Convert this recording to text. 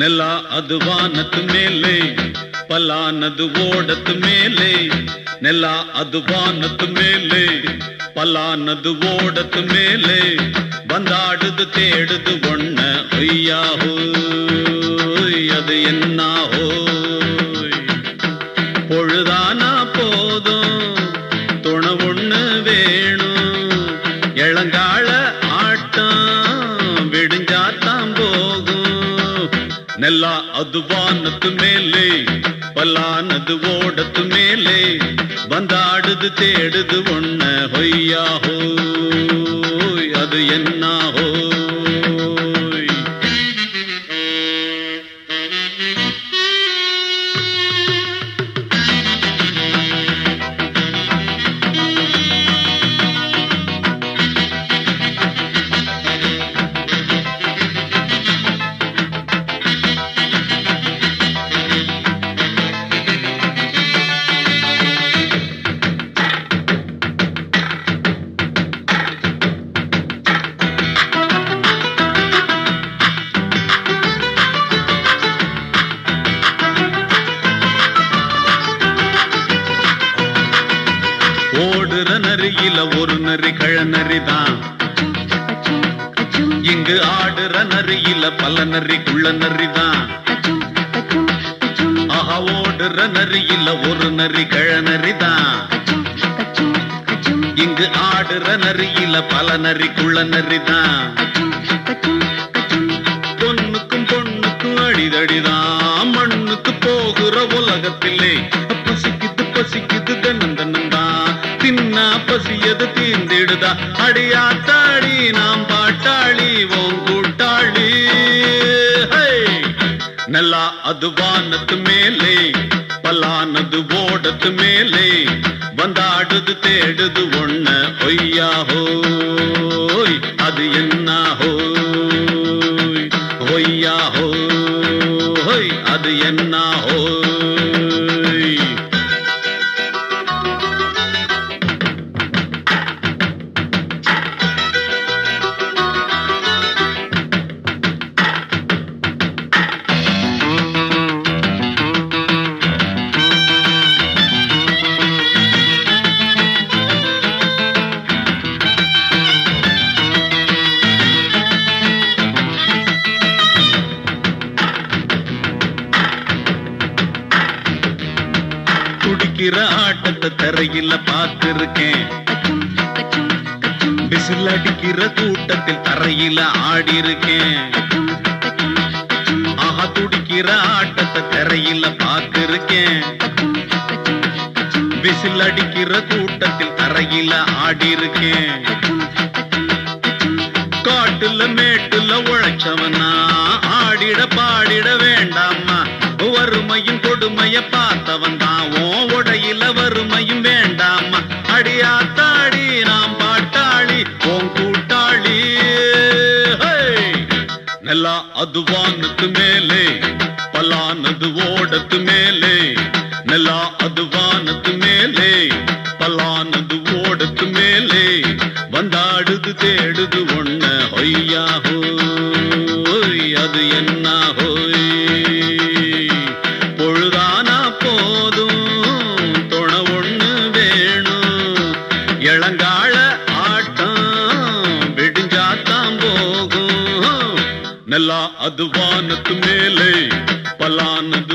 ನೆಲ ಅದು ವಾನದ ಮೇಲೆ ಪಲಾನದು ಓಡದ ಮೇಲೆ ನೆಲ ಅದು ವಾನದ ಮೇಲೆ பலானது ஓடத்து மேலே வந்தாடுது தேடுது ஒண்ண ஐயா ஹோய் அது என்ன ஹோய் பொழுதானா போதும் துணை ஒண்ணு வேணும் இளங்கால ஆட்டம் விடிஞ்சாத்தான் போகும் நெல்லா அது வானத்து மேலே பல்லானது ஓடத்து மேலே வந்தாடுது தேடுது ஒண்ண ஹொய்யா ஹோய் அது என்ன ஹோய் ஓடுற நரியில ஒரு நரி கழநரி தான் இங்கு ஆடுற நரியில பல நரி குள்ள நரி தான் ஆஹா ஓடுற நரியில ஒரு நரி கழநரி தான் இங்கு ஆடுற நரியில பல நரி குள்ள நரி தான் பொண்ணுக்கும் பொண்ணுக்கும் அடிதடிதான் மண்ணுக்கு போகிற உலகத்திலே பசிக்குது பசிக்குது தன்னன் தன்னந்தான் தின்னா பசியது தீர்ந்திடுதா அடியாத்தாடி நாம் பாட்டாளி ஓம் கூட்டாளி ஹை! நல்லா அது வானத்து மேலே பலானது ஓடத்து மேலே வந்தாடுது தேடுது ஒண்ண ஒய்யா ஹோய் அது என்ன ஹோய் ஒய்யா ஹோய் அது என்ன ஹோய் குடிக்கிற ஆட்டத்தை தரையில பார்த்திருக்கேன் விசில் அடிக்கிற கூட்டத்தில் தரையில ஆடி இருக்கேன் ஆஹா துடிக்கிற ஆட்டத்தை தரையில பார்த்திருக்கேன் விசில் அடிக்கிற கூட்டத்தில் தரையில ஆடி இருக்கேன் காட்டுல மேட்டுல உழைச்சவனா ஆடிட பாடிட வேண்டாமா வறுமையும் கொடுமைய பார்த்தவன் தான் ஓ உடையில வறுமையும் வேண்டாமா அடியாத்தாடி நாம் பாட்டாளி ஓம் கூட்டாளி ஹே! நல்லா அது வானத்து மேலே பலானது ஓடத்து மேலே நல்லா அது வானத்து மேலே பலானது ஓடத்து மேலே வந்தாடுது தேடுது ஒண்ண ஹொய்யா ஹோய் அது என்ன ஹோய் பொழுதானா போதும் துணை ஒண்ணு வேணும் இளங்கால ஆட்டம் விடிஞ்சாத்தான் போகும் நல்லா அது வானத்து மேலே பலானது